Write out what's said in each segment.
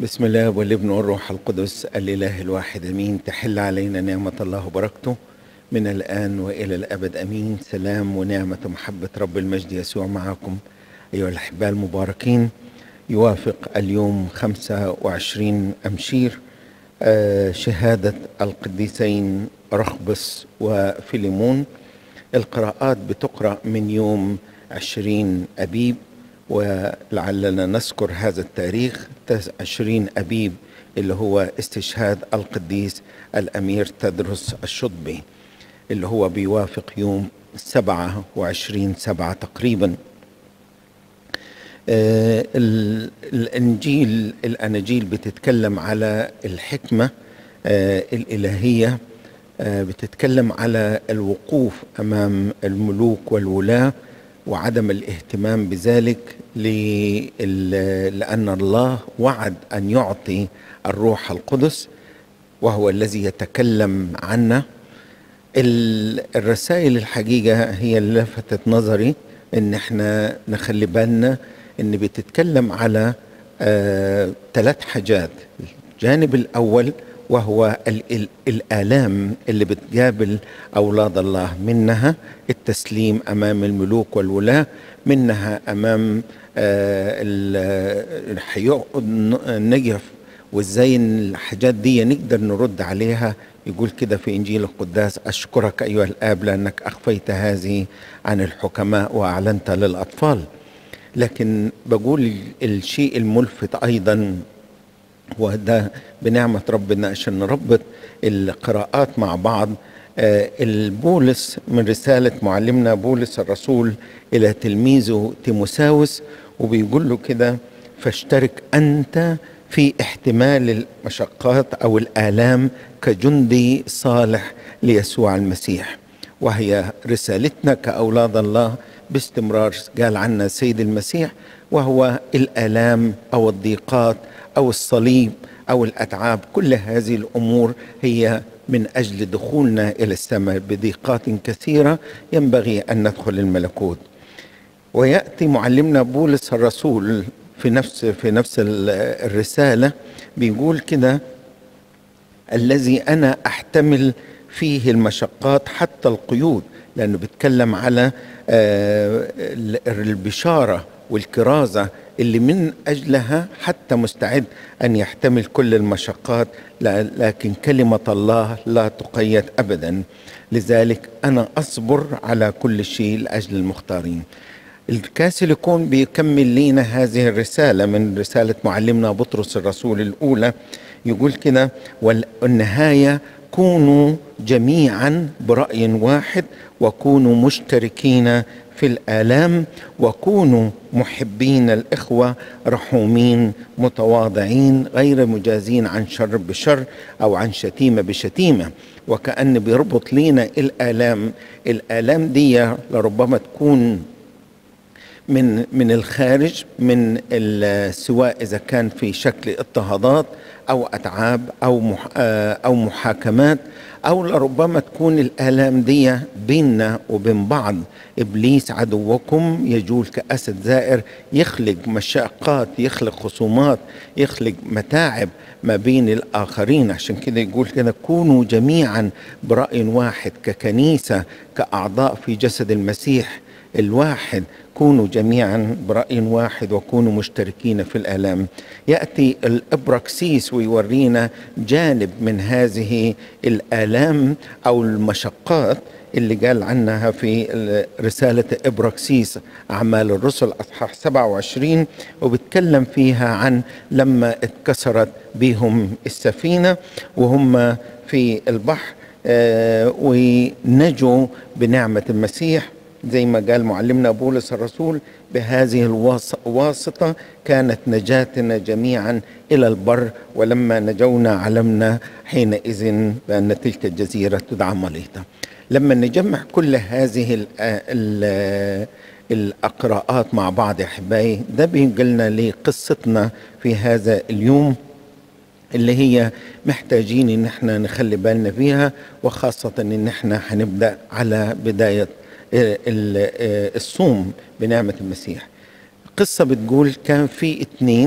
بسم الله والابن والروح القدس الإله الواحد أمين تحل علينا نعمة الله وبركته من الآن وإلى الأبد أمين سلام ونعمة ومحبة رب المجد يسوع معكم أيها الأحباء المباركين يوافق اليوم 25 أمشير آه، شهادة القديسين رخبس وفيليمون القراءات بتقرأ من يوم 20 أبيب ولعلنا نذكر هذا التاريخ 20 أبيب اللي هو استشهاد القديس الأمير تدرس الشطبي اللي هو بيوافق يوم 27 سبعة تقريبا آه، ال- الانجيل الاناجيل بتتكلم على الحكمه آه، الالهيه آه، بتتكلم على الوقوف امام الملوك والولاه وعدم الاهتمام بذلك لل- لان الله وعد ان يعطي الروح القدس وهو الذي يتكلم عنا ال- الرسائل الحقيقة هي اللي لفتت نظري ان احنا نخلي بالنا ان بتتكلم على آه ثلاث حاجات الجانب الاول وهو ال ال الآلام اللي بتقابل أولاد الله منها التسليم أمام الملوك والولاة منها أمام آه ال- الحيوء النجف وازاي ان الحاجات دي نقدر نرد عليها يقول كده في انجيل القداس اشكرك ايها الاب لانك اخفيت هذه عن الحكماء واعلنت للاطفال لكن بقول الشيء الملفت ايضا وده بنعمة ربنا عشان نربط القراءات مع بعض آه، البولس من رسالة معلمنا بولس الرسول إلى تلميذه تيموساوس وبيقول له كده فاشترك أنت في احتمال المشقات أو الآلام كجندي صالح ليسوع المسيح وهي رسالتنا كأولاد الله باستمرار قال عنا السيد المسيح وهو الآلام أو الضيقات أو الصليب أو الأتعاب كل هذه الأمور هي من أجل دخولنا إلى السماء بضيقات كثيرة ينبغي أن ندخل الملكوت وياتي معلمنا بولس الرسول في نفس في نفس ال- الرساله بيقول كده الذي انا احتمل فيه المشقات حتى القيود لانه بيتكلم على آه، ال- البشاره والكرازه اللي من اجلها حتى مستعد ان يحتمل كل المشقات لا- لكن كلمه الله لا تقيد ابدا لذلك انا اصبر على كل شيء لاجل المختارين الكاثوليكون بيكمل لنا هذه الرسالة من رسالة معلمنا بطرس الرسول الأولى يقول كده والنهاية كونوا جميعا برأي واحد وكونوا مشتركين في الآلام وكونوا محبين الإخوة رحومين متواضعين غير مجازين عن شر بشر أو عن شتيمة بشتيمة وكأن بيربط لينا الآلام الآلام دي لربما تكون من من الخارج من ال- سواء اذا كان في شكل اضطهادات او اتعاب او مح آه، او محاكمات او لربما تكون الالام دي بيننا وبين بعض ابليس عدوكم يجول كاسد زائر يخلق مشاقات يخلق خصومات يخلق متاعب ما بين الاخرين عشان كده يقول كده كونوا جميعا براي واحد ككنيسه كاعضاء في جسد المسيح الواحد كونوا جميعا برأي واحد وكونوا مشتركين في الآلام يأتي الإبراكسيس ويورينا جانب من هذه الآلام أو المشقات اللي قال عنها في رسالة إبراكسيس أعمال الرسل أصحاح 27 وبتكلم فيها عن لما اتكسرت بهم السفينة وهم في البحر آه، ونجوا بنعمة المسيح زي ما قال معلمنا بولس الرسول بهذه الواسطة كانت نجاتنا جميعا إلى البر ولما نجونا علمنا حينئذ بأن تلك الجزيرة تدعى مليطة لما نجمع كل هذه ال ال الأقراءات مع بعض يا أحبائي ده بينقلنا لقصتنا في هذا اليوم اللي هي محتاجين ان احنا نخلي بالنا فيها وخاصة ان احنا هنبدأ على بداية ال- ال- الصوم بنعمة المسيح قصة بتقول كان في اتنين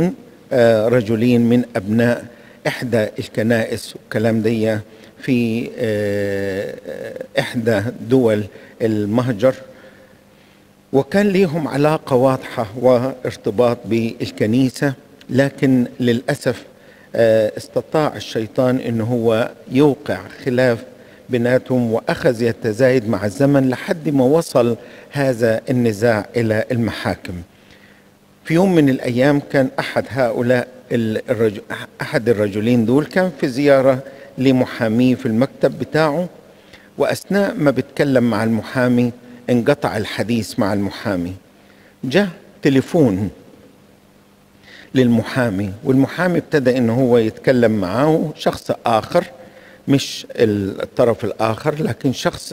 آه، رجلين من أبناء إحدى الكنائس والكلام دي في آه، إحدى دول المهجر وكان ليهم علاقة واضحة وارتباط بالكنيسة لكن للأسف آه، استطاع الشيطان أنه هو يوقع خلاف بيناتهم وأخذ يتزايد مع الزمن لحد ما وصل هذا النزاع إلى المحاكم في يوم من الأيام كان أحد هؤلاء الرجل أحد الرجلين دول كان في زيارة لمحاميه في المكتب بتاعه وأثناء ما بيتكلم مع المحامي انقطع الحديث مع المحامي جاء تليفون للمحامي والمحامي ابتدى انه هو يتكلم معاه شخص اخر مش الطرف الاخر لكن شخص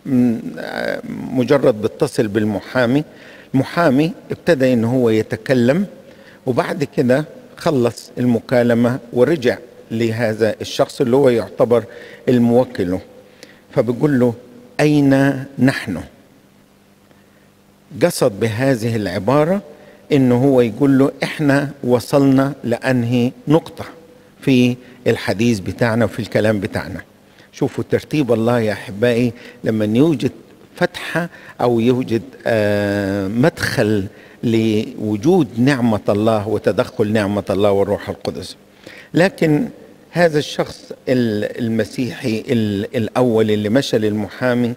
مجرد بيتصل بالمحامي المحامي ابتدى انه هو يتكلم وبعد كده خلص المكالمه ورجع لهذا الشخص اللي هو يعتبر الموكل فبيقول له اين نحن قصد بهذه العباره انه هو يقول له احنا وصلنا لانهي نقطه في الحديث بتاعنا وفي الكلام بتاعنا شوفوا ترتيب الله يا احبائي لما يوجد فتحه او يوجد آه مدخل لوجود نعمه الله وتدخل نعمه الله والروح القدس لكن هذا الشخص المسيحي الاول اللي مشى للمحامي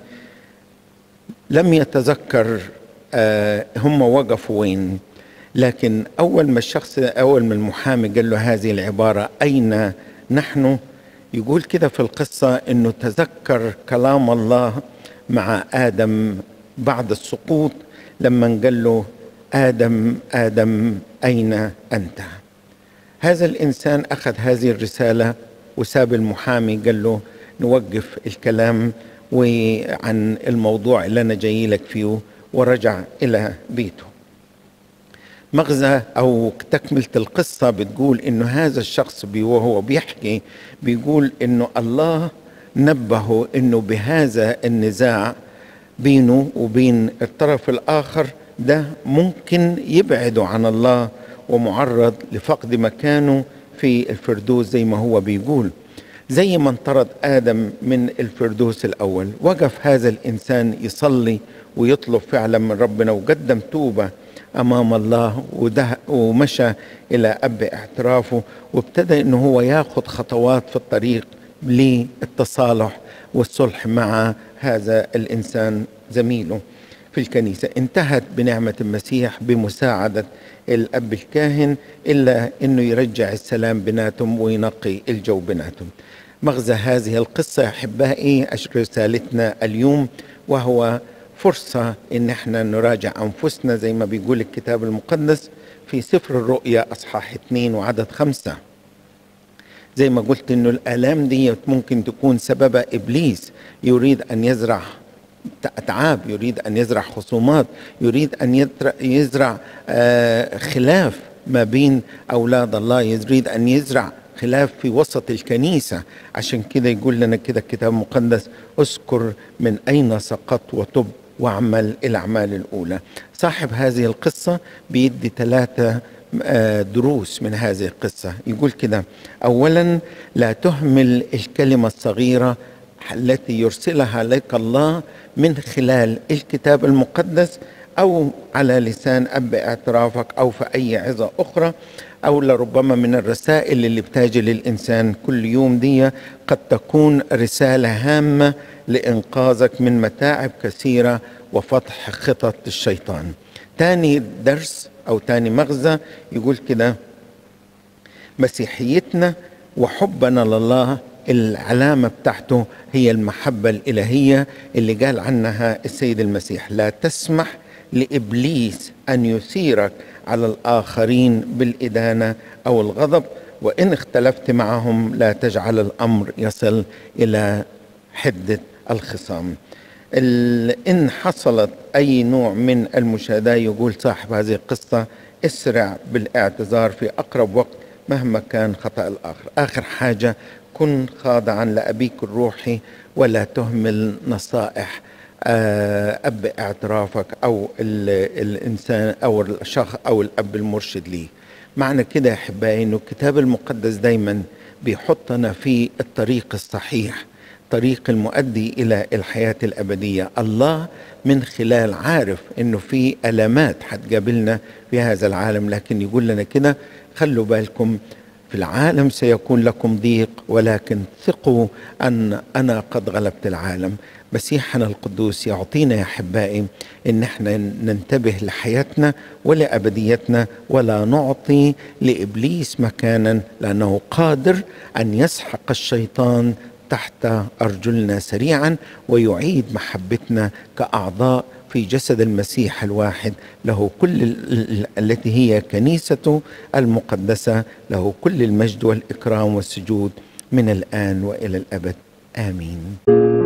لم يتذكر آه هم وقفوا وين لكن أول ما الشخص أول ما المحامي قال له هذه العبارة أين نحن يقول كده في القصة أنه تذكر كلام الله مع آدم بعد السقوط لما قال له آدم آدم أين أنت هذا الإنسان أخذ هذه الرسالة وساب المحامي قال له نوقف الكلام وعن الموضوع اللي أنا جاي لك فيه ورجع إلى بيته مغزى او تكمله القصه بتقول انه هذا الشخص وهو بيحكي بيقول انه الله نبهه انه بهذا النزاع بينه وبين الطرف الاخر ده ممكن يبعده عن الله ومعرض لفقد مكانه في الفردوس زي ما هو بيقول زي ما انطرد ادم من الفردوس الاول وقف هذا الانسان يصلي ويطلب فعلا من ربنا وقدم توبه امام الله وده ومشى الى اب اعترافه وابتدى انه هو ياخذ خطوات في الطريق للتصالح والصلح مع هذا الانسان زميله في الكنيسه انتهت بنعمه المسيح بمساعده الاب الكاهن الا انه يرجع السلام بيناتهم وينقي الجو بيناتهم مغزى هذه القصه احبائي رسالتنا اليوم وهو فرصة إن احنا نراجع أنفسنا زي ما بيقول الكتاب المقدس في سفر الرؤيا أصحاح اثنين وعدد خمسة زي ما قلت إنه الآلام دي ممكن تكون سبب إبليس يريد أن يزرع أتعاب يريد أن يزرع خصومات يريد أن يزرع آه، خلاف ما بين أولاد الله يريد أن يزرع خلاف في وسط الكنيسة عشان كده يقول لنا كده الكتاب المقدس اذكر من أين سقطت وتب واعمل الأعمال الأولى صاحب هذه القصة بيدي ثلاثة آه، دروس من هذه القصة يقول كده أولا لا تهمل الكلمة الصغيرة التي يرسلها لك الله من خلال الكتاب المقدس أو على لسان أب اعترافك أو في أي عظة أخرى أو لربما من الرسائل اللي بتاجي للإنسان كل يوم دي قد تكون رسالة هامة لإنقاذك من متاعب كثيرة وفتح خطط الشيطان تاني درس أو تاني مغزى يقول كده مسيحيتنا وحبنا لله العلامة بتاعته هي المحبة الإلهية اللي قال عنها السيد المسيح لا تسمح لإبليس أن يثيرك على الآخرين بالإدانة أو الغضب وإن اختلفت معهم لا تجعل الأمر يصل إلى حدة الخصام إن حصلت أي نوع من المشاهدة يقول صاحب هذه القصة اسرع بالاعتذار في أقرب وقت مهما كان خطأ الآخر آخر حاجة كن خاضعا لأبيك الروحي ولا تهمل نصائح آه، أب اعترافك أو الإنسان أو الشخص أو الأب المرشد ليه معنى كده يا احبائي انه الكتاب المقدس دايما بيحطنا في الطريق الصحيح طريق المؤدي الى الحياه الابديه الله من خلال عارف انه في المات حتقابلنا في هذا العالم لكن يقول لنا كده خلوا بالكم في العالم سيكون لكم ضيق ولكن ثقوا ان انا قد غلبت العالم مسيحنا القدوس يعطينا يا احبائي ان احنا ننتبه لحياتنا ولابديتنا ولا نعطي لابليس مكانا لانه قادر ان يسحق الشيطان تحت ارجلنا سريعا ويعيد محبتنا كاعضاء في جسد المسيح الواحد له كل التي هي كنيسته المقدسه له كل المجد والاكرام والسجود من الان والى الابد امين